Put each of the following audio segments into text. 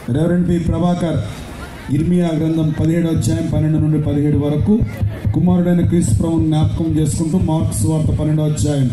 Reverend P Prabhakar ఇర్మియా గ్రంథం పదిహేడు అధ్యాయం పన్నెండు నుండి పదిహేడు వరకు కుమారుడైన క్రీస్తు ప్రభుని జ్ఞాపకం చేసుకుంటూ మార్క్స్ వార్త పన్నెండో అధ్యాయం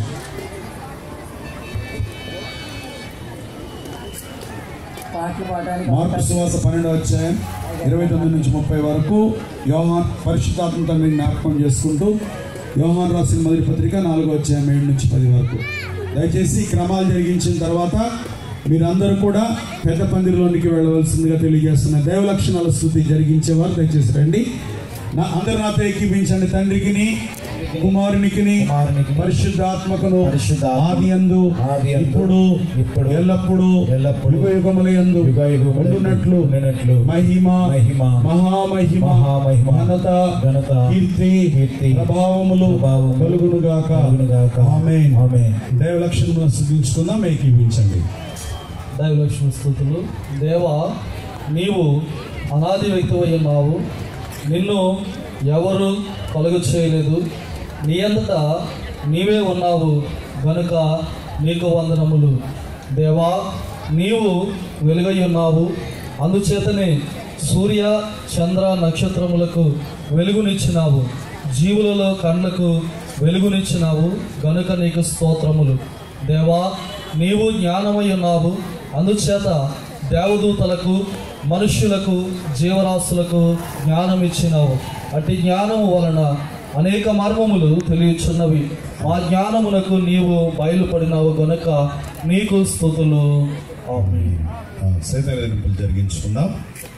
పాటలు పాడడానికి మార్పు సువార్త పన్నెండో అధ్యాయం ఇరవై తొమ్మిది నుంచి ముప్పై వరకు యోహాన్ పరిశుద్ధాత్మ తండ్రిని జ్ఞాపకం చేసుకుంటూ యోహాన్ రాసిన మొదటి పత్రిక నాలుగో అధ్యాయం ఏడు నుంచి పది వరకు దయచేసి ఈ క్రమాలు జరిగించిన తర్వాత మీరందరూ కూడా పెద్ద పందిరిలోనికి వెళ్ళవలసిందిగా తెలియజేస్తున్న దైవ లక్షణాల స్థుతి జరిగించేవారు దయచేసి రండి నా అందరు నాతో ఏకీపించండి తండ్రికిని కుమారునికిని కుమారునికిని, పరిశుద్ధాత్మకును పరిశుద్ధాత్మ, ఆది అందు ఆదియందు, ఇప్పుడు ఇప్పుడు, ఎల్లప్పుడు ఎల్లప్పుడు, యుగయుగములయందు యుగయుగములందు ఉండునట్లు ఉండునట్లు, మహిమ మహిమ, మహామహిమ మహామహిమ, ఘనత ఘనత, కీర్తి కీర్తి, ప్రభావములు ప్రభావములు, కలుగునుగాక కలుగునుగాక. ఆమేన్ ఆమేన్. దైవ లక్షణములను స్థుతించుకుందాం ఏకీపించండి దైవలక్ష్మి స్థుతులు దేవా నీవు అనాది వ్యక్తివై ఉన్నావు నిన్ను ఎవరు కలుగు చేయలేదు నీ అంతటా నీవే ఉన్నావు గనుక నీకు వందనములు దేవా నీవు వెలుగై ఉన్నావు అందుచేతనే సూర్య చంద్ర నక్షత్రములకు వెలుగునిచ్చినావు జీవులలో కండ్లకు వెలుగునిచ్చినావు గనుక నీకు స్తోత్రములు దేవా నీవు జ్ఞానమై ఉన్నావు అందుచేత దేవదూతలకు మనుష్యులకు జీవరాశులకు జ్ఞానం ఇచ్చినావు అట్టి జ్ఞానము వలన అనేక మర్మములు తెలియచున్నవి మా జ్ఞానమునకు నీవు బయలుపడినావు గనుక నీకు స్థుతులు ఆమేన్ శైతన్య జరిగించుకుందాం